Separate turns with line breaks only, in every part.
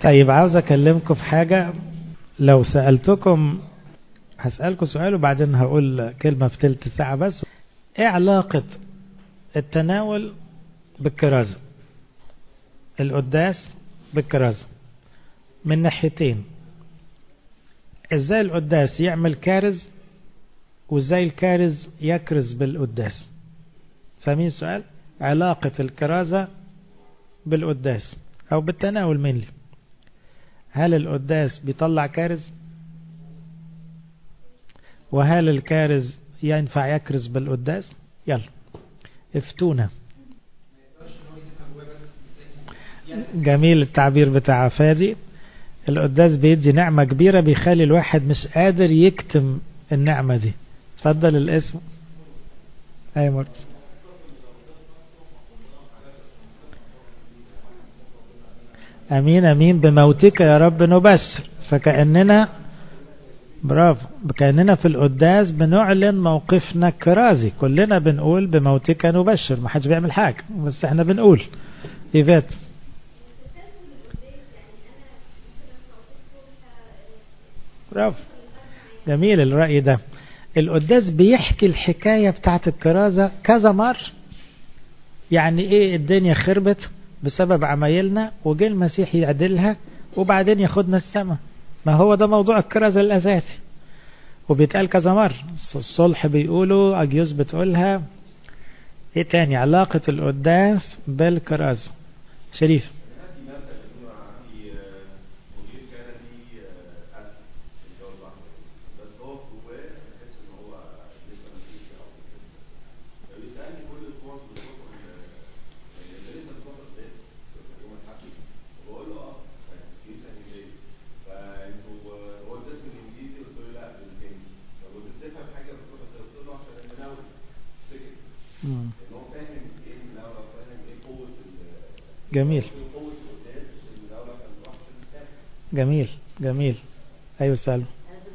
طيب عاوز اكلمكم في حاجة لو سألتكم هسألكم سؤال وبعدين هقول كلمة في تلت ساعة بس ايه علاقة التناول بالكرازة القداس بالكرازة من ناحيتين ازاي القداس يعمل كارز وازاي الكارز يكرز بالقداس فاهمين السؤال علاقة الكرازة بالقداس او بالتناول منلي هل القداس بيطلع كارز وهل الكارز ينفع يكرز بالقداس يلا افتونا جميل التعبير بتاع فادي القداس بيدي نعمة كبيرة بيخلي الواحد مش قادر يكتم النعمة دي اتفضل الاسم اي مرتز امين امين بموتك يا رب نبشر فكأننا برافو كأننا في القداس بنعلن موقفنا كرازي كلنا بنقول بموتك نبشر ما حدش بيعمل حاجة بس احنا بنقول ايفات برافو جميل الرأي ده القداس بيحكي الحكاية بتاعت الكرازة كذا مرة يعني ايه الدنيا خربت بسبب عمايلنا وجه المسيح يعدلها وبعدين ياخدنا السماء ما هو ده موضوع الكرازة الأساسي وبيتقال كذا مرة الصلح بيقولوا أجيوز بتقولها ايه تاني علاقة القداس بالكرازة شريف جميل جميل جميل ايوه سالم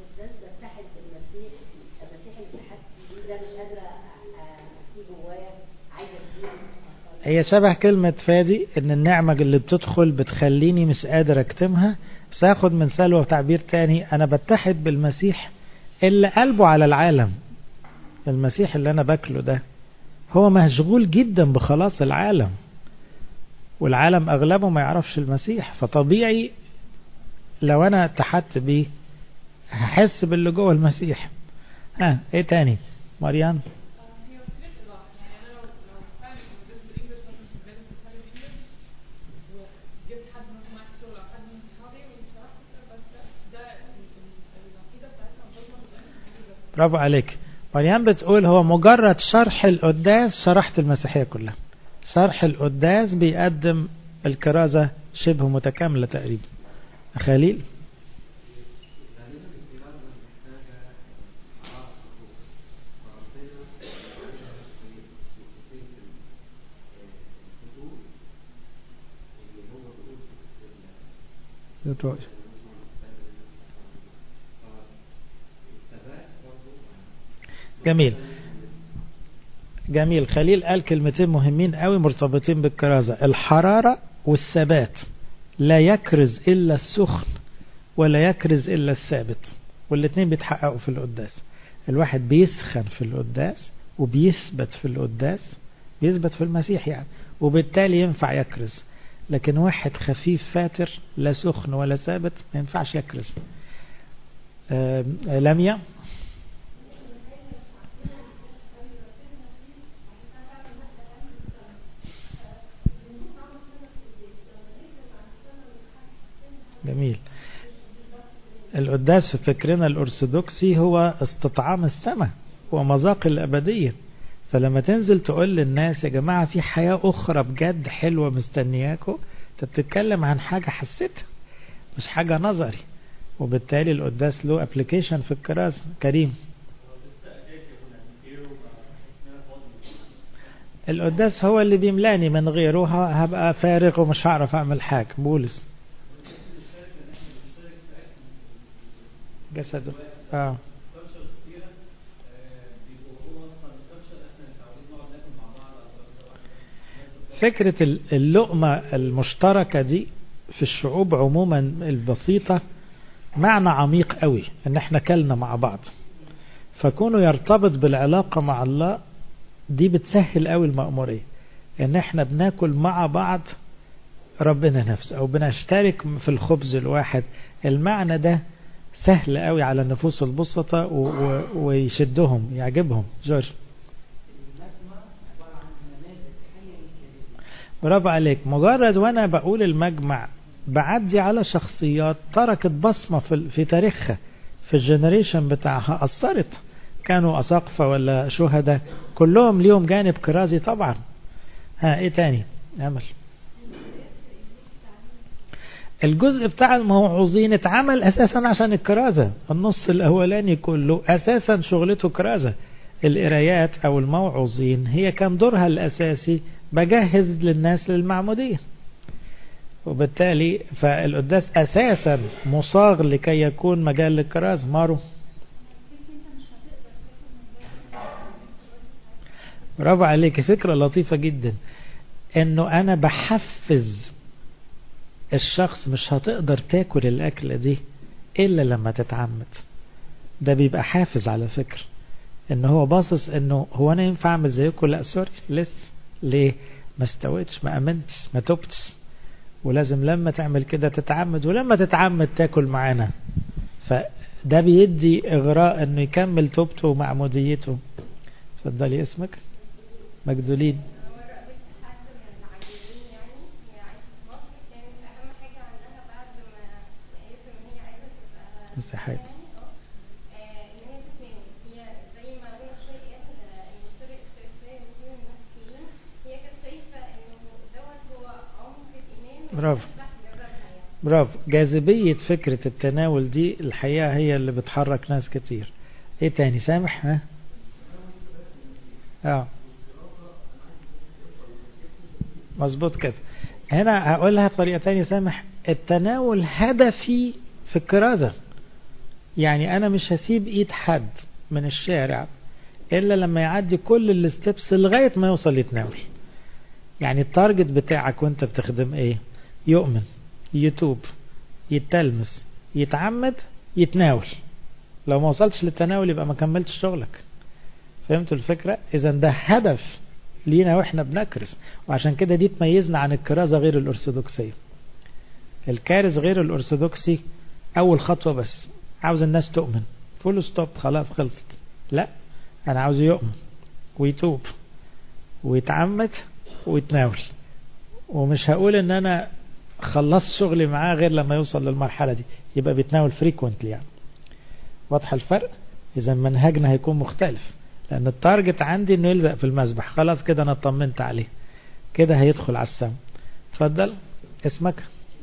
هي شبه كلمة فادي ان النعمة اللي بتدخل بتخليني مش قادر اكتمها بس اخد من سلوى تعبير تاني انا بتحد بالمسيح اللي قلبه على العالم المسيح اللي انا باكله ده هو مشغول جدا بخلاص العالم والعالم أغلبه ما يعرفش المسيح فطبيعي لو أنا اتحدت بيه هحس باللي جوه المسيح ها ايه تاني مريان برافو عليك مريم بتقول هو مجرد شرح القداس شرحت المسيحية كلها شرح القداس بيقدم الكرازة شبه متكاملة تقريبا خليل جميل جميل خليل قال كلمتين مهمين قوي مرتبطين بالكرازة الحرارة والثبات لا يكرز إلا السخن ولا يكرز إلا الثابت والاثنين بيتحققوا في القداس الواحد بيسخن في القداس وبيثبت في القداس بيثبت في المسيح يعني وبالتالي ينفع يكرز لكن واحد خفيف فاتر لا سخن ولا ثابت ما ينفعش يكرز لميا جميل القداس في فكرنا الأرثوذكسي هو استطعام السماء ومذاق الأبدية فلما تنزل تقول للناس يا جماعة في حياة أخرى بجد حلوة مستنياكم انت بتتكلم عن حاجة حسيتها مش حاجة نظري وبالتالي القداس له ابلكيشن في الكراسة كريم القداس هو اللي بيملاني من غيره هبقى فارغ ومش هعرف اعمل حاجة بولس جسده اه فكرة اللقمة المشتركة دي في الشعوب عموما البسيطة معنى عميق قوي ان احنا كلنا مع بعض فكونه يرتبط بالعلاقة مع الله دي بتسهل قوي المأمورية ان احنا بناكل مع بعض ربنا نفسه او بنشترك في الخبز الواحد المعنى ده سهل قوي على النفوس البسطة ويشدهم يعجبهم جورج برافو عليك مجرد وانا بقول المجمع بعدي على شخصيات تركت بصمة في, في تاريخها في الجنريشن بتاعها أثرت كانوا أساقفة ولا شهداء كلهم ليهم جانب كرازي طبعا ها ايه تاني امل الجزء بتاع الموعوظين اتعمل اساسا عشان الكرازة النص الاولاني كله اساسا شغلته كرازة القرايات او الموعوظين هي كان دورها الاساسي بجهز للناس للمعمودية وبالتالي فالقداس اساسا مصاغ لكي يكون مجال للكرازة مارو برافو عليك فكرة لطيفة جدا انه انا بحفز الشخص مش هتقدر تاكل الاكلة دي الا لما تتعمد ده بيبقى حافز على فكرة ان هو باصص انه هو انا ينفع اعمل زيكم لا سوري لسه ليه ما استويتش ما امنتش ما تبتش ولازم لما تعمل كده تتعمد ولما تتعمد تاكل معانا فده بيدي اغراء انه يكمل توبته ومعموديته اتفضلي اسمك مجدولين مسيحية برافو برافو جاذبية فكرة التناول دي الحقيقة هي اللي بتحرك ناس كتير ايه تاني سامح ها اه مظبوط كده هنا هقولها بطريقة تانية سامح التناول هدفي في الكرازة يعني انا مش هسيب ايد حد من الشارع الا لما يعدي كل الستبس لغاية ما يوصل يتناول يعني التارجت بتاعك وانت بتخدم ايه يؤمن يتوب يتلمس يتعمد يتناول لو ما وصلتش للتناول يبقى ما كملتش شغلك فهمتوا الفكرة اذا ده هدف لينا واحنا بنكرس وعشان كده دي تميزنا عن الكرازة غير الارثوذكسية الكارز غير الارثوذكسي اول خطوة بس عاوز الناس تؤمن فول ستوب خلاص خلصت لا انا عاوز يؤمن ويتوب ويتعمد ويتناول ومش هقول ان انا خلصت شغلي معاه غير لما يوصل للمرحلة دي يبقى بيتناول فريكوينتلي يعني واضح الفرق اذا منهجنا هيكون مختلف لان التارجت عندي انه يلزق في المسبح خلاص كده انا اطمنت عليه كده هيدخل على السم اتفضل اسمك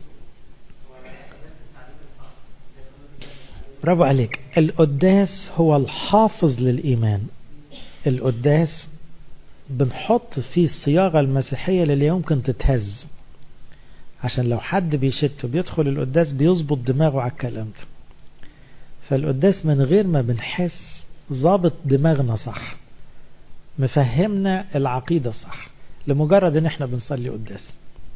برافو عليك القداس هو الحافظ للإيمان القداس بنحط فيه الصياغة المسيحية اللي يمكن تتهز عشان لو حد بيشت وبيدخل القداس بيظبط دماغه على الكلام ده فالقداس من غير ما بنحس ظابط دماغنا صح مفهمنا العقيدة صح لمجرد ان احنا بنصلي قداس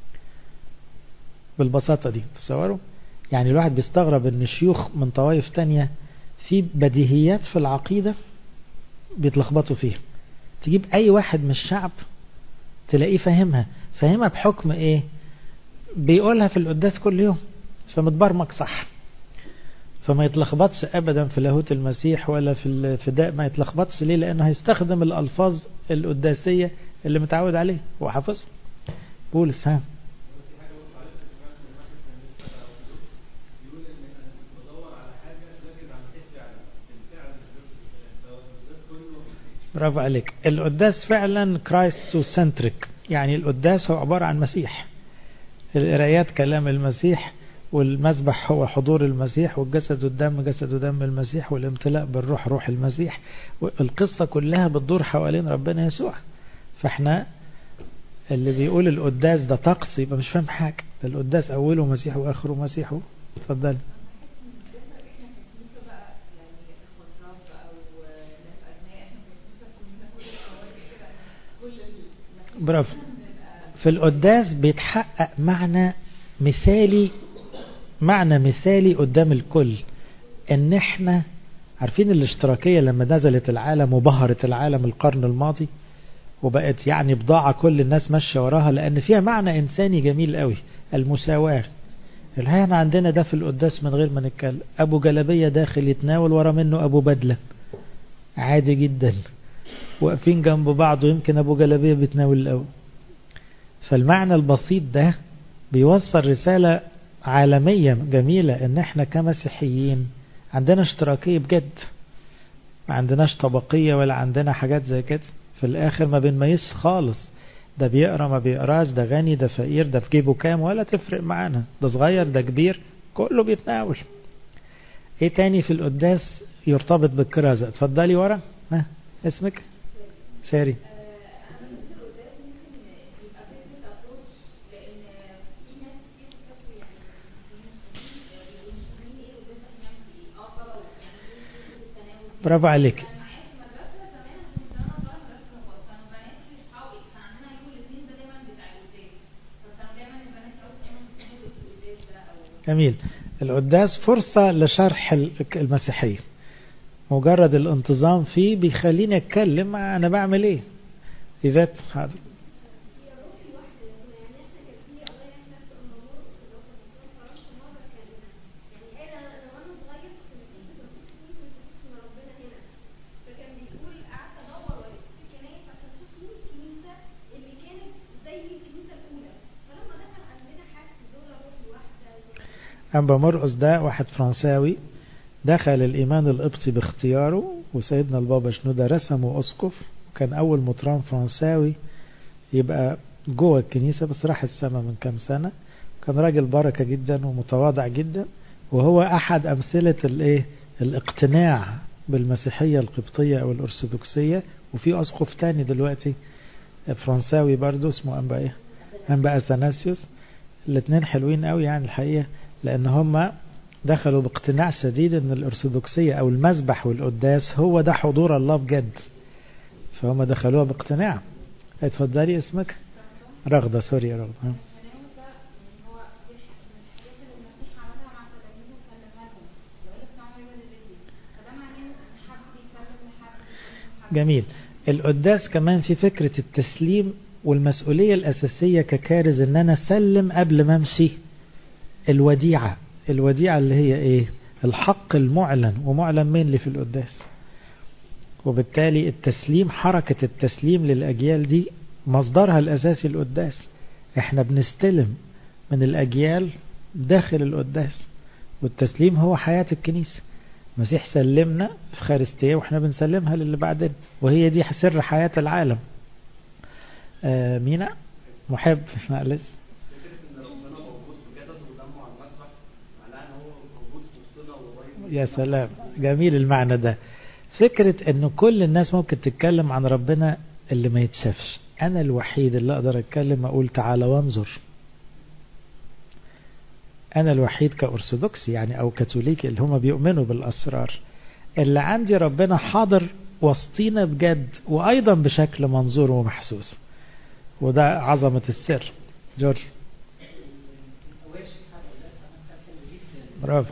بالبساطة دي تصوروا يعني الواحد بيستغرب ان شيوخ من طوائف تانية في بديهيات في العقيدة بيتلخبطوا فيها تجيب اي واحد من الشعب تلاقيه فاهمها فاهمها بحكم ايه بيقولها في القداس كل يوم فمتبرمج صح فما يتلخبطش ابدا في لاهوت المسيح ولا في الفداء ما يتلخبطش ليه لانه هيستخدم الالفاظ القداسية اللي متعود عليه هو حافظ بولس ها برافو عليك القداس فعلا كرايستو سنتريك يعني القداس هو عبارة عن مسيح القرايات كلام المسيح والمذبح هو حضور المسيح والجسد والدم جسد ودم المسيح والامتلاء بالروح روح المسيح القصة كلها بتدور حوالين ربنا يسوع فاحنا اللي بيقول القداس ده طقس يبقى مش فاهم حاجة ده القداس أوله مسيح وآخره مسيح اتفضل برافو في القداس بيتحقق معنى مثالي معنى مثالي قدام الكل ان احنا عارفين الاشتراكية لما نزلت العالم وبهرت العالم القرن الماضي وبقت يعني بضاعة كل الناس ماشية وراها لأن فيها معنى إنساني جميل قوي المساواة الحقيقة احنا عندنا ده في القداس من غير ما نتكلم أبو جلبية داخل يتناول ورا منه أبو بدلة عادي جدا واقفين جنب بعض ويمكن أبو جلبية بيتناول الأول فالمعنى البسيط ده بيوصل رسالة عالمية جميلة ان احنا كمسيحيين عندنا اشتراكية بجد ما عندناش طبقية ولا عندنا حاجات زي كده في الاخر ما بنميزش خالص ده بيقرا ما بيقراش ده غني ده فقير ده في جيبه كام ولا تفرق معانا ده صغير ده كبير كله بيتناول ايه تاني في القداس يرتبط بالكرازة اتفضلي ورا ها اسمك ساري برافو عليك جميل القداس فرصة لشرح المسيحية مجرد الانتظام فيه بيخليني اتكلم انا بعمل ايه ايفات حاضر أنبا مرقس ده واحد فرنساوي دخل الإيمان القبطي باختياره وسيدنا البابا شنودة رسمه أسقف وكان أول مطران فرنساوي يبقى جوه الكنيسة بس راح السماء من كام سنة كان راجل بركة جدا ومتواضع جدا وهو أحد أمثلة الإيه الاقتناع بالمسيحية القبطية أو الأرثوذكسية وفي أسقف تاني دلوقتي فرنساوي برضه اسمه أنبا إيه أنبا أثناسيوس الاثنين حلوين قوي يعني الحقيقة لأن هم دخلوا باقتناع شديد أن الأرثوذكسية أو المذبح والقداس هو ده حضور الله بجد فهم دخلوها باقتناع اتفضلي اسمك رغدة سوري يا رغدة جميل القداس كمان في فكرة التسليم والمسؤولية الأساسية ككارز أن أنا أسلم قبل ما أمشي الوديعة الوديعة اللي هي إيه الحق المعلن ومعلن مين اللي في القداس وبالتالي التسليم حركة التسليم للأجيال دي مصدرها الأساسي القداس احنا بنستلم من الأجيال داخل القداس والتسليم هو حياة الكنيسة المسيح سلمنا في خارستية واحنا بنسلمها للي بعدين وهي دي سر حياة العالم آه مينا محب معلش يا سلام جميل المعنى ده فكرة ان كل الناس ممكن تتكلم عن ربنا اللي ما يتشافش انا الوحيد اللي اقدر اتكلم اقول تعالى وانظر انا الوحيد كأرثوذكسي يعني او كاثوليكي اللي هم بيؤمنوا بالاسرار اللي عندي ربنا حاضر وسطينا بجد وايضا بشكل منظور ومحسوس وده عظمة السر جورج برافو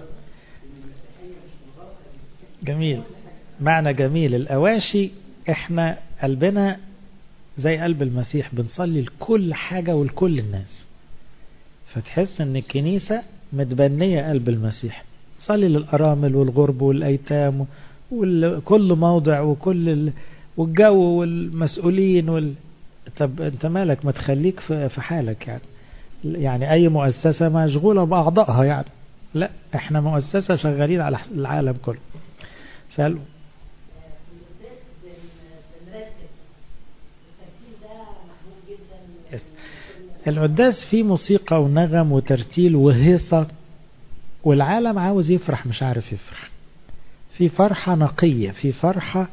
جميل معنى جميل الأواشي احنا قلبنا زي قلب المسيح بنصلي لكل حاجة ولكل الناس فتحس ان الكنيسة متبنية قلب المسيح صلي للأرامل والغرب والأيتام وكل موضع وكل ال... والجو والمسؤولين وال... طب انت مالك ما تخليك في حالك يعني يعني اي مؤسسة مشغولة بأعضائها يعني لا احنا مؤسسة شغالين على العالم كله سألوا القداس فيه موسيقى ونغم وترتيل وهيصة والعالم عاوز يفرح مش عارف يفرح في فرحة نقية في فرحة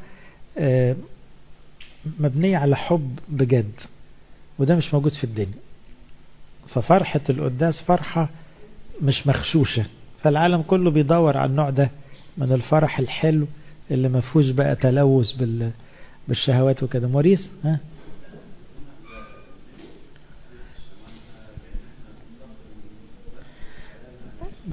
مبنية على حب بجد وده مش موجود في الدنيا ففرحة القداس فرحة مش مخشوشة فالعالم كله بيدور على النوع ده من الفرح الحلو اللي ما فيهوش بقى تلوث بال بالشهوات وكده موريس ها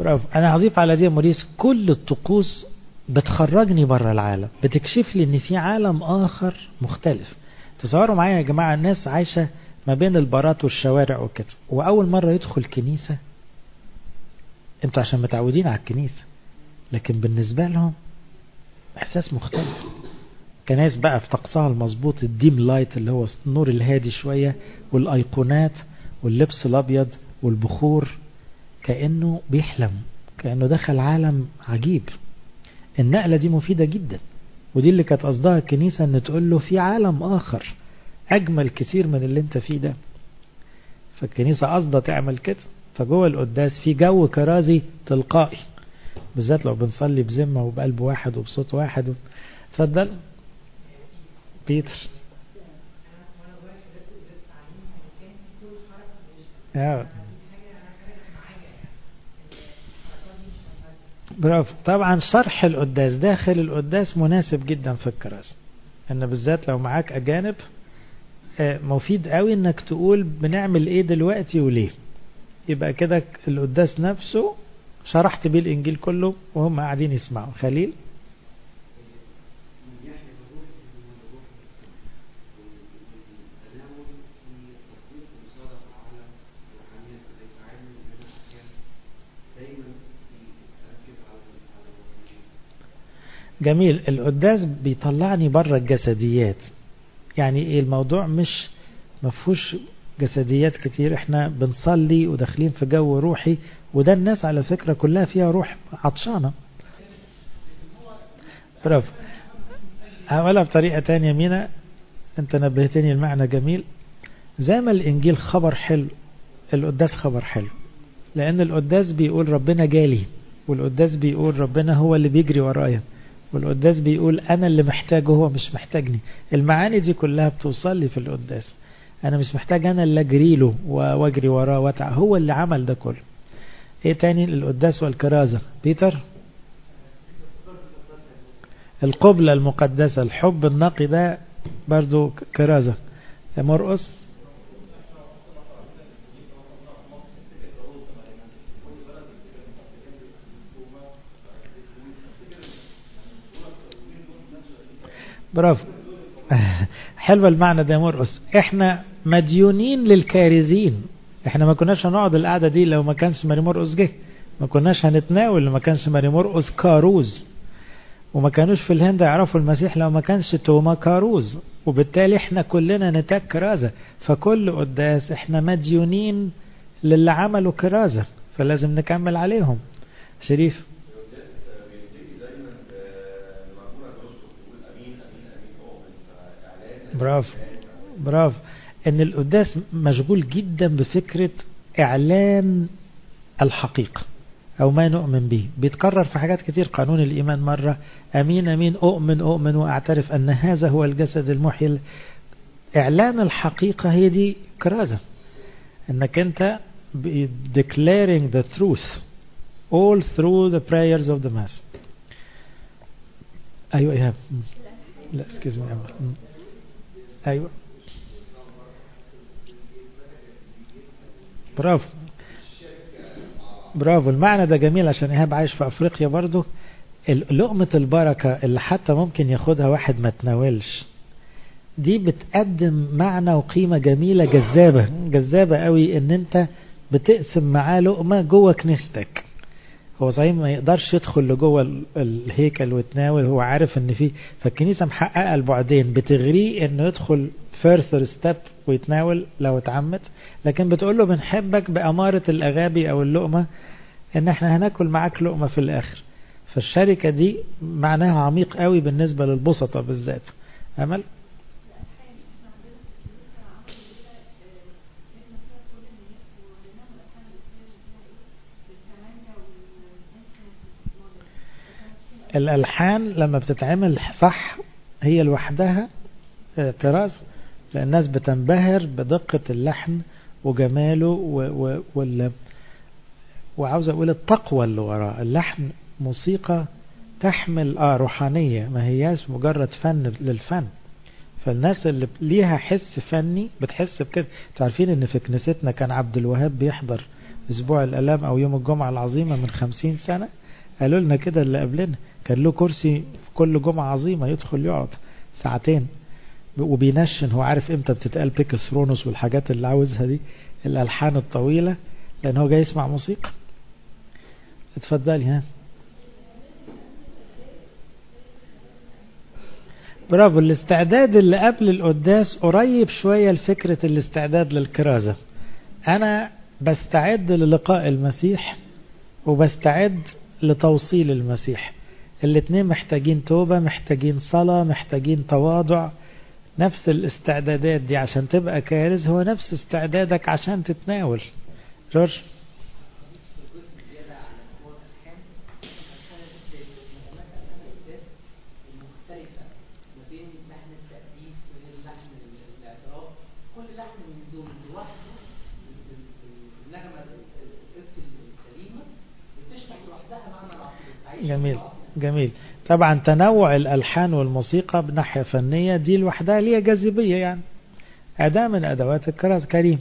برافو انا هضيف على دي يا موريس كل الطقوس بتخرجني بره العالم بتكشف لي ان في عالم اخر مختلف تصوروا معايا يا جماعه الناس عايشه ما بين البارات والشوارع وكده واول مره يدخل كنيسه انتوا عشان متعودين على الكنيسه لكن بالنسبه لهم احساس مختلف كناس بقى في طقسها المظبوط الديم لايت اللي هو النور الهادي شويه والايقونات واللبس الابيض والبخور كانه بيحلم كانه دخل عالم عجيب النقله دي مفيده جدا ودي اللي كانت قصدها الكنيسه ان تقول له في عالم اخر اجمل كتير من اللي انت فيه ده فالكنيسه قصدها تعمل كده فجوه القداس في جو كرازي تلقائي بالذات لو بنصلي بذمه وبقلب واحد وبصوت واحد اتفضل بيتر آه. برافو طبعا شرح القداس داخل القداس مناسب جدا في الكراسة ان بالذات لو معاك اجانب مفيد قوي انك تقول بنعمل ايه دلوقتي وليه يبقى كده القداس نفسه شرحت بيه الانجيل كله وهم قاعدين يسمعوا خليل جميل القداس بيطلعني بره الجسديات يعني ايه الموضوع مش مفهوش جسديات كتير احنا بنصلي وداخلين في جو روحي وده الناس على فكرة كلها فيها روح عطشانة برافو هقولها بطريقة تانية مينا انت نبهتني المعنى جميل زي ما الانجيل خبر حلو القداس خبر حلو لان القداس بيقول ربنا جالي والقداس بيقول ربنا هو اللي بيجري ورايا والقداس بيقول انا اللي محتاجه هو مش محتاجني المعاني دي كلها بتوصل لي في القداس انا مش محتاج انا اللي اجري له واجري وراه واتع هو اللي عمل ده كله ايه تاني القداس والكرازة بيتر القبلة المقدسة الحب النقي ده برضو كرازة يا مرقص برافو حلو المعنى ده يا مرقص احنا مديونين للكارزين احنا ما كناش هنقعد القعده دي لو ما كانش ماري مرقص جه ما كناش هنتناول لو ما كانش ماري مرقص كاروز وما كانوش في الهند يعرفوا المسيح لو ما كانش توما كاروز وبالتالي احنا كلنا نتاج كرازه فكل قداس احنا مديونين للي عملوا كرازه فلازم نكمل عليهم شريف برافو برافو ان القداس مشغول جدا بفكرة اعلان الحقيقة او ما نؤمن به بيتكرر في حاجات كتير قانون الايمان مرة امين امين اؤمن اؤمن واعترف ان هذا هو الجسد المحيي اعلان الحقيقة هي دي كرازة انك انت declaring the truth all through the prayers of the mass ايوه ايهاب لا excuse me ايوه برافو برافو المعنى ده جميل عشان ايهاب عايش في افريقيا برضو لقمة البركة اللي حتى ممكن ياخدها واحد ما تناولش دي بتقدم معنى وقيمة جميلة جذابة جذابة قوي ان انت بتقسم معاه لقمة جوه كنيستك هو صحيح ما يقدرش يدخل لجوه الهيكل ويتناول هو عارف ان في فالكنيسه محققه البعدين بتغريه انه يدخل فيرثر ستيب ويتناول لو اتعمد لكن بتقول له بنحبك باماره الاغابي او اللقمه ان احنا هناكل معاك لقمه في الاخر فالشركه دي معناها عميق قوي بالنسبه للبسطه بالذات امل الألحان لما بتتعمل صح هي لوحدها طراز لأن الناس بتنبهر بدقة اللحن وجماله و و وال وعاوز أقول التقوى اللي وراه اللحن موسيقى تحمل آه روحانية ما هياش مجرد فن للفن فالناس اللي ليها حس فني بتحس بكده انتوا عارفين ان في كنيستنا كان عبد الوهاب بيحضر اسبوع الالام او يوم الجمعة العظيمة من خمسين سنة قالوا لنا كده اللي قبلنا كان له كرسي في كل جمعة عظيمة يدخل يقعد ساعتين وبينشن هو عارف امتى بتتقال بيكس ثرونوس والحاجات اللي عاوزها دي الالحان الطويلة لان هو جاي يسمع موسيقى اتفضلي ها برافو الاستعداد اللي قبل القداس قريب شوية لفكرة الاستعداد للكرازة أنا بستعد للقاء المسيح وبستعد لتوصيل المسيح الاتنين محتاجين توبة محتاجين صلاة محتاجين تواضع نفس الاستعدادات دي عشان تبقى كارز هو نفس استعدادك عشان تتناول جورج جميل جميل طبعا تنوع الألحان والموسيقى بناحية فنية دي لوحدها ليها جاذبية يعني أداة من أدوات الكراسة كريم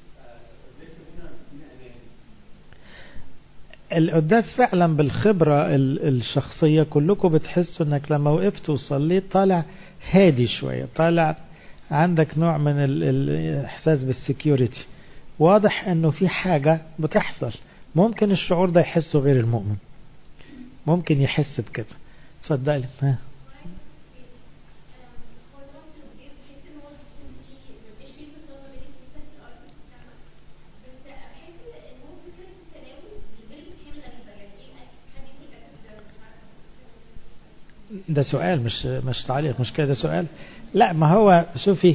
القداس فعلا بالخبرة الشخصية كلكم بتحسوا انك لما وقفت وصليت طالع هادي شوية طالع عندك نوع من الإحساس بالسكيورتي واضح انه في حاجة بتحصل ممكن الشعور ده يحسه غير المؤمن ممكن يحس بكده اتفضلي ها ده سؤال مش مش تعليق مش كده ده سؤال لا ما هو شوفي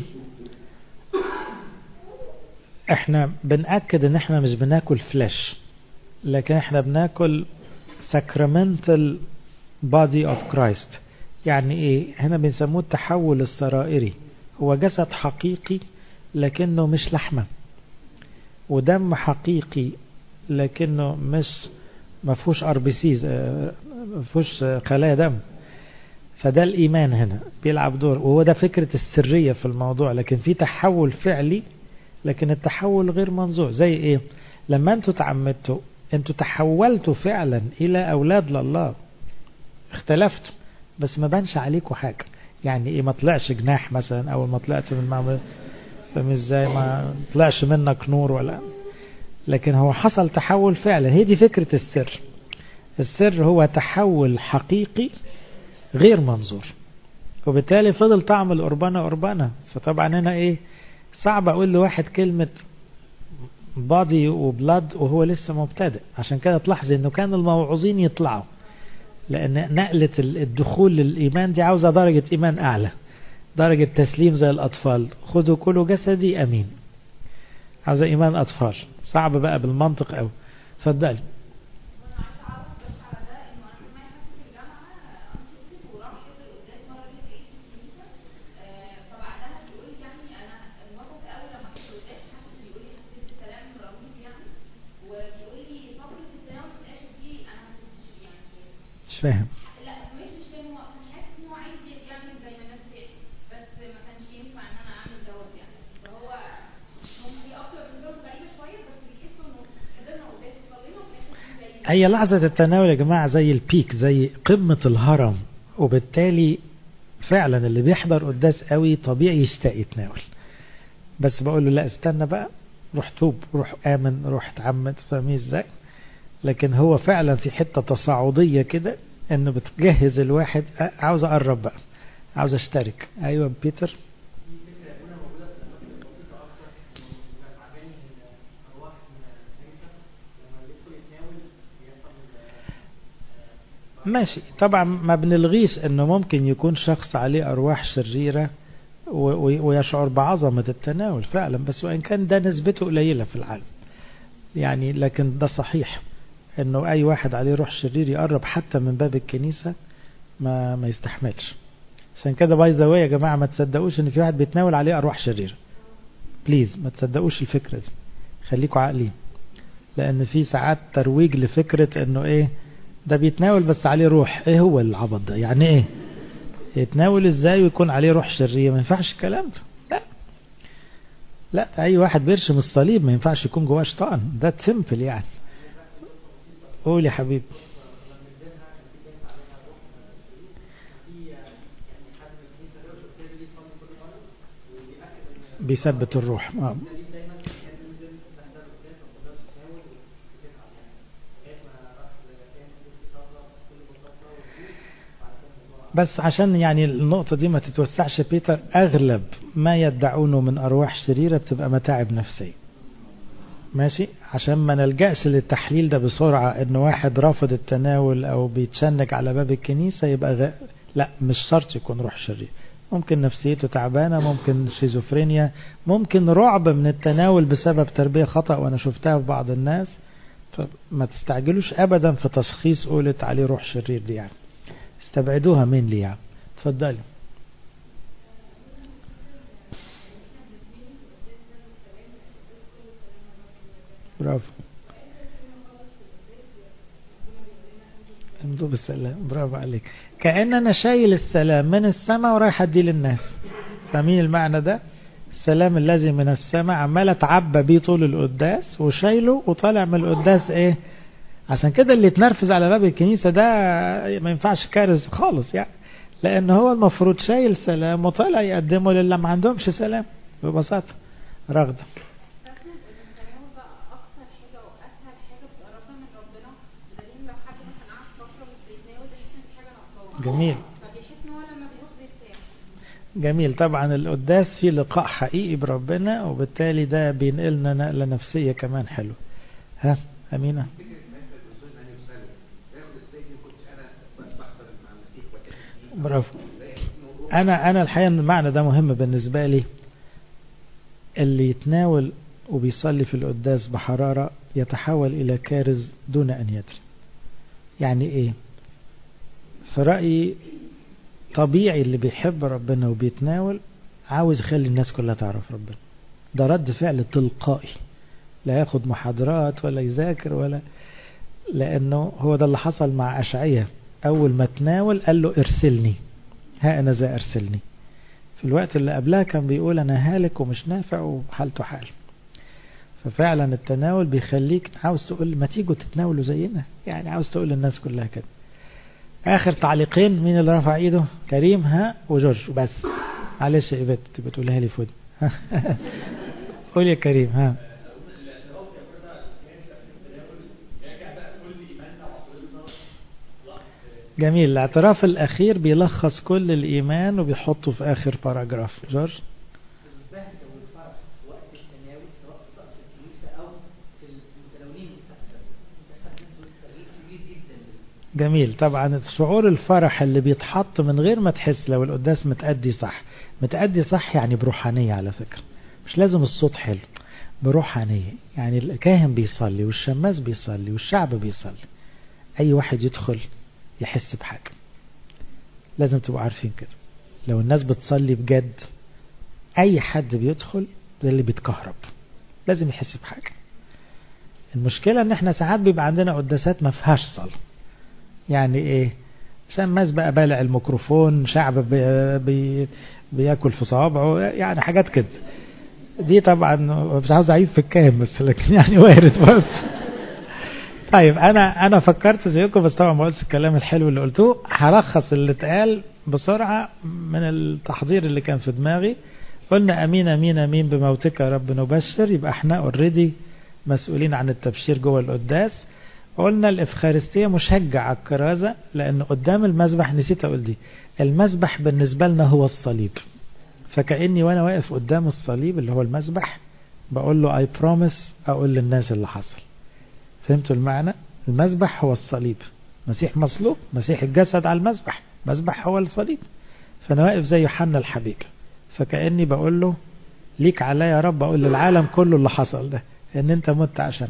احنا بنأكد ان احنا مش بناكل فلاش لكن احنا بناكل sacramental body of Christ يعني ايه هنا بنسموه التحول السرائري هو جسد حقيقي لكنه مش لحمة ودم حقيقي لكنه مش ما فيهوش ار بي سيز ما فيهوش خلايا دم فده الايمان هنا بيلعب دور وهو ده فكرة السرية في الموضوع لكن في تحول فعلي لكن التحول غير منظور زي ايه لما انتوا تعمدتوا انتوا تحولتوا فعلا الى اولاد لله اختلفتوا بس ما بانش عليكم حاجة يعني ايه ما طلعش جناح مثلا او ما طلعت من معمل فاهم ازاي ما طلعش منك نور ولا لكن هو حصل تحول فعلا هي دي فكرة السر السر هو تحول حقيقي غير منظور وبالتالي فضل طعم القربانة قربانة فطبعا هنا ايه صعب اقول لواحد كلمة بادي وبلاد وهو لسه مبتدئ عشان كده تلاحظ انه كان الموعوظين يطلعوا لان نقلة الدخول للايمان دي عاوزة درجة ايمان اعلى درجة تسليم زي الاطفال خذوا كل جسدي امين عاوزة ايمان اطفال صعب بقى بالمنطق او صدقني مش فاهم
لا مش مش فاهم هو كان حاسس ان هو عايز يعمل زي ما الناس بتعمل بس ما كانش ينفع ان انا اعمل دوت يعني فهو ممكن هي اكتر بالنسبه له غريبه شويه بس بيحسوا انه حضرنا قدام صلينا وفي الاخر زي
هي لحظة التناول يا جماعة زي البيك زي قمة الهرم وبالتالي فعلا اللي بيحضر قداس قوي طبيعي يشتاق يتناول بس بقول له لا استنى بقى روح توب روح آمن روح اتعمد فاهمين ازاي لكن هو فعلا في حتة تصاعدية كده انه بتجهز الواحد عاوز اقرب بقى عاوز اشترك ايوه بيتر ماشي طبعا ما بنلغيش انه ممكن يكون شخص عليه ارواح شريرة ويشعر بعظمة التناول فعلا بس وان كان ده نسبته قليلة في العالم يعني لكن ده صحيح انه اي واحد عليه روح شرير يقرب حتى من باب الكنيسة ما ما يستحملش عشان كده باي ذا يا جماعة ما تصدقوش ان في واحد بيتناول عليه ارواح شريرة بليز ما تصدقوش الفكرة دي خليكوا عاقلين لان في ساعات ترويج لفكرة انه ايه ده بيتناول بس عليه روح ايه هو العبط ده يعني ايه يتناول ازاي ويكون عليه روح شرية ما ينفعش الكلام ده لا لا اي واحد بيرشم الصليب ما ينفعش يكون جواه شيطان ده سيمبل يعني قول يا حبيبي بيثبت الروح آه. بس عشان يعني النقطة دي ما تتوسعش بيتر أغلب ما يدعونه من أرواح شريرة بتبقى متاعب نفسية ماشي عشان ما نلجأش للتحليل ده بسرعة إن واحد رافض التناول أو بيتشنج على باب الكنيسة يبقى غ... لا مش شرط يكون روح شرير ممكن نفسيته تعبانة ممكن شيزوفرينيا ممكن رعب من التناول بسبب تربية خطأ وأنا شفتها في بعض الناس فما تستعجلوش أبدا في تشخيص قولت عليه روح شرير دي يعني استبعدوها من لي يعني تفضلي برافو امضوا بالسلام برافو عليك كأن أنا شايل السلام من السماء ورايح أديه للناس فاهمين المعنى ده السلام الذي من السماء عمال اتعبى بيه طول القداس وشايله وطالع من القداس ايه عشان كده اللي يتنرفز على باب الكنيسة ده ما ينفعش كارث خالص يعني لأن هو المفروض شايل سلام وطالع يقدمه للي ما عندهمش سلام ببساطة رغدة جميل جميل طبعا القداس فيه لقاء حقيقي بربنا وبالتالي ده بينقلنا نقلة نفسية كمان حلو ها أمينة برافو انا انا الحقيقه المعنى ده مهم بالنسبه لي اللي يتناول وبيصلي في القداس بحراره يتحول الى كارز دون ان يدري يعني ايه في رايي طبيعي اللي بيحب ربنا وبيتناول عاوز يخلي الناس كلها تعرف ربنا ده رد فعل تلقائي لا ياخد محاضرات ولا يذاكر ولا لانه هو ده اللي حصل مع اشعياء أول ما تناول قال له ارسلني ها أنا ذا أرسلني في الوقت اللي قبلها كان بيقول أنا هالك ومش نافع وحالته حال ففعلا التناول بيخليك عاوز تقول ما تيجوا تتناولوا زينا يعني عاوز تقول للناس كلها كده آخر تعليقين مين اللي رفع ايده كريم ها وجورج بس معلش يا إيبت تبقى تقولها لي فودي قول يا كريم ها جميل الاعتراف الأخير بيلخص كل الإيمان وبيحطه في آخر باراجراف جورج جميل طبعا شعور الفرح اللي بيتحط من غير ما تحس لو القداس متأدي صح متأدي صح يعني بروحانية على فكرة مش لازم الصوت حلو بروحانية يعني الكاهن بيصلي والشماس بيصلي والشعب بيصلي أي واحد يدخل يحس بحاجة لازم تبقوا عارفين كده لو الناس بتصلي بجد أي حد بيدخل ده اللي بيتكهرب لازم يحس بحاجة المشكلة ان احنا ساعات بيبقى عندنا قداسات ما فيهاش صلاة يعني ايه شماس بقى بالع الميكروفون شعب بي بي بياكل في صوابعه يعني حاجات كده دي طبعا مش عاوز اعيد في الكام بس لكن يعني وارد برضه طيب انا انا فكرت زيكم بس طبعا ما قلتش الكلام الحلو اللي قلتوه هلخص اللي اتقال بسرعه من التحضير اللي كان في دماغي قلنا امين امين امين بموتك يا رب نبشر يبقى احنا اوريدي مسؤولين عن التبشير جوه القداس قلنا الافخارستيه مشجع على الكرازه لان قدام المذبح نسيت اقول دي المذبح بالنسبه لنا هو الصليب فكاني وانا واقف قدام الصليب اللي هو المذبح بقول له اي بروميس اقول للناس اللي حصل فهمتوا المعنى المذبح هو الصليب مسيح مصلوب مسيح الجسد على المذبح مذبح هو الصليب فانا واقف زي يوحنا الحبيب فكاني بقول له ليك عليا يا رب اقول للعالم كله اللي حصل ده ان انت مت عشان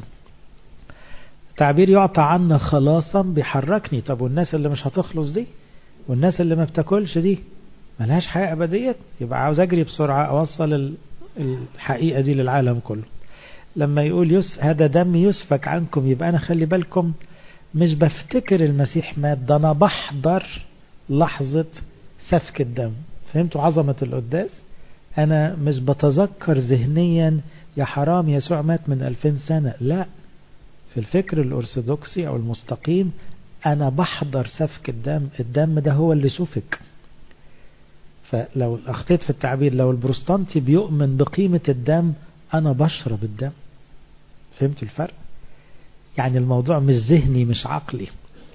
تعبير يعطى عنا خلاصا بيحركني طب والناس اللي مش هتخلص دي والناس اللي ما بتاكلش دي ملهاش حياة أبدية يبقى عاوز أجري بسرعة أوصل الحقيقة دي للعالم كله لما يقول يس هذا دم يسفك عنكم يبقى أنا خلي بالكم مش بفتكر المسيح مات ده أنا بحضر لحظة سفك الدم فهمتوا عظمة القداس أنا مش بتذكر ذهنيا يا حرام يسوع مات من ألفين سنة لا في الفكر الأرثوذكسي أو المستقيم أنا بحضر سفك الدم الدم ده هو اللي سفك فلو أخطيت في التعبير لو البروستانتي بيؤمن بقيمة الدم أنا بشرب الدم فهمت الفرق يعني الموضوع مش ذهني مش عقلي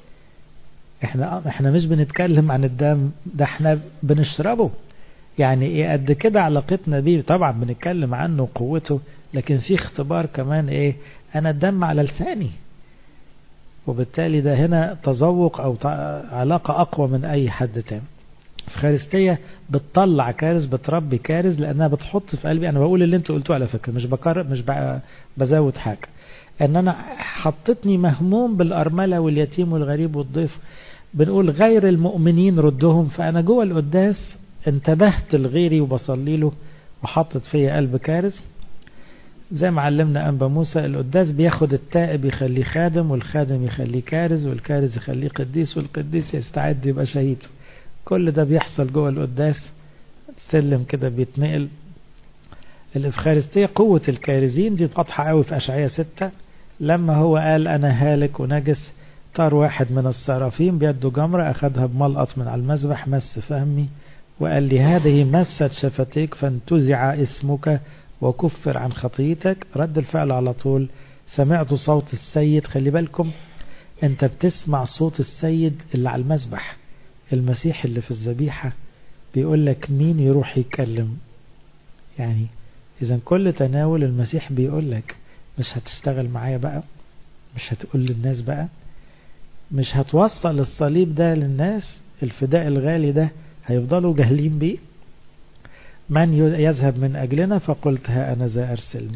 احنا احنا مش بنتكلم عن الدم ده احنا بنشربه يعني ايه قد كده علاقتنا بيه طبعا بنتكلم عنه وقوته لكن في اختبار كمان ايه انا الدم على لساني وبالتالي ده هنا تذوق او علاقة اقوى من اي حد تاني الفخارستية بتطلع كارث بتربي كارث لانها بتحط في قلبي انا بقول اللي انتوا قلتوه على فكرة مش بكرر مش بزود حاجة ان انا حطتني مهموم بالارملة واليتيم والغريب والضيف بنقول غير المؤمنين ردهم فانا جوه القداس انتبهت لغيري وبصلي له وحطت فيا قلب كارث زي ما علمنا أنبا موسى القداس بياخد التائب يخليه خادم والخادم يخليه كارز والكارز يخليه قديس والقديس يستعد يبقى شهيد كل ده بيحصل جوه القداس سلم كده بيتنقل الإفخارستية قوة الكارزين دي واضحة قوي في أشعية ستة لما هو قال أنا هالك ونجس طار واحد من الصرافين بيده جمرة أخذها بملقط من على المذبح مس فهمي وقال لي هذه مست شفتيك فانتزع اسمك وكفر عن خطيتك رد الفعل على طول سمعت صوت السيد خلي بالكم انت بتسمع صوت السيد اللي على المذبح المسيح اللي في الذبيحة بيقول لك مين يروح يتكلم يعني اذا كل تناول المسيح بيقول لك مش هتشتغل معايا بقى مش هتقول للناس بقى مش هتوصل الصليب ده للناس الفداء الغالي ده هيفضلوا جاهلين بيه من يذهب من أجلنا فقلت ها أنا ذا أرسلني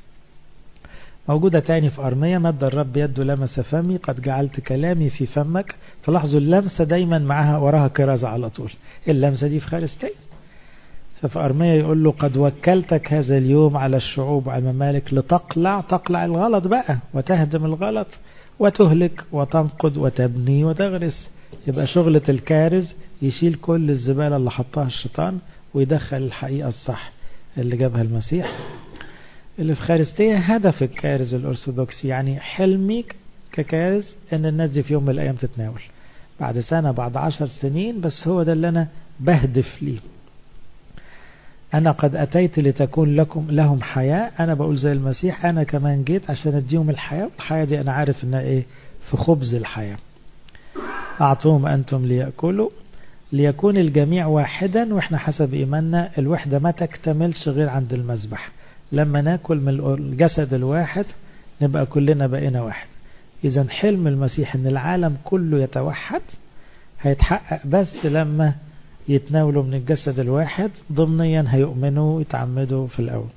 موجودة تاني في أرمية مد الرب يده لمس فمي قد جعلت كلامي في فمك تلاحظوا اللمسة دايما معها وراها كرازة على طول اللمسة دي في خارستين ففي أرمية يقول له قد وكلتك هذا اليوم على الشعوب وعلى الممالك لتقلع تقلع الغلط بقى وتهدم الغلط وتهلك وتنقض وتبني وتغرس يبقى شغلة الكارز يشيل كل الزبالة اللي حطها الشيطان ويدخل الحقيقة الصح اللي جابها المسيح الإفخارستية هدف الكارز الأرثوذكسي يعني حلمي ككارز أن الناس دي في يوم من الأيام تتناول بعد سنة بعد عشر سنين بس هو ده اللي أنا بهدف ليه أنا قد أتيت لتكون لكم لهم حياة أنا بقول زي المسيح أنا كمان جيت عشان أديهم الحياة الحياة دي أنا عارف إنها إيه في خبز الحياة أعطوهم أنتم ليأكلوا ليكون الجميع واحدا واحنا حسب ايماننا الوحدة ما تكتملش غير عند المذبح لما ناكل من الجسد الواحد نبقى كلنا بقينا واحد اذا حلم المسيح ان العالم كله يتوحد هيتحقق بس لما يتناولوا من الجسد الواحد ضمنيا هيؤمنوا ويتعمدوا في الاول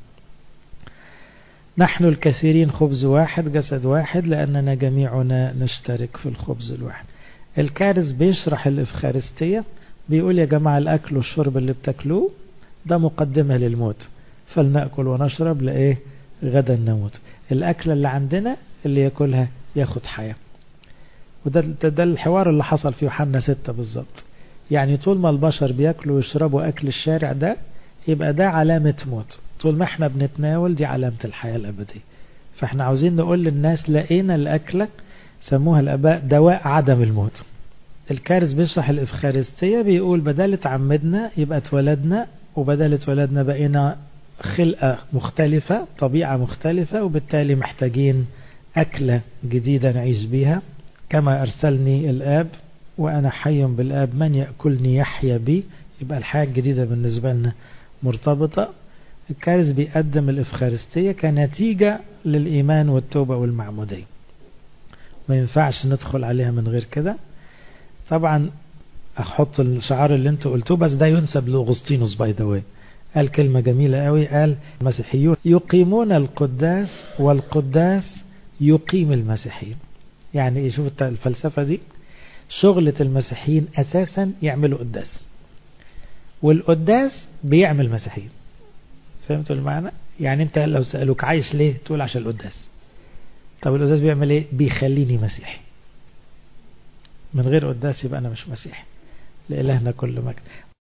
نحن الكثيرين خبز واحد جسد واحد لأننا جميعنا نشترك في الخبز الواحد الكارث بيشرح الإفخارستية بيقول يا جماعة الأكل والشرب اللي بتاكلوه ده مقدمة للموت فلنأكل ونشرب لإيه غدا نموت الأكل اللي عندنا اللي يأكلها ياخد حياة وده ده الحوار اللي حصل في يوحنا ستة بالظبط يعني طول ما البشر بياكلوا ويشربوا أكل الشارع ده يبقى ده علامة موت طول ما احنا بنتناول دي علامة الحياة الأبدية فاحنا عاوزين نقول للناس لقينا الأكلة سموها الآباء دواء عدم الموت الكارث بيشرح الإفخارستية بيقول بدل اتعمدنا يبقى اتولدنا وبدل اتولدنا بقينا خلقة مختلفة طبيعة مختلفة وبالتالي محتاجين أكلة جديدة نعيش بيها كما أرسلني الآب وأنا حي بالآب من يأكلني يحيا بي يبقى الحياة الجديدة بالنسبة لنا مرتبطة الكارث بيقدم الإفخارستية كنتيجة للإيمان والتوبة والمعمودية ما ينفعش ندخل عليها من غير كده طبعا احط الشعار اللي انتوا قلتوه بس ده ينسب لاغسطينوس باي ذا واي قال كلمة جميلة قوي قال المسيحيون يقيمون القداس والقداس يقيم المسيحيين يعني ايه شوف الفلسفة دي شغلة المسيحيين اساسا يعملوا قداس والقداس بيعمل مسيحيين فهمتوا المعنى يعني انت لو سألوك عايش ليه تقول عشان القداس طب القداس بيعمل ايه بيخليني مسيحي من غير قداس يبقى انا مش مسيحي لإلهنا كل مجد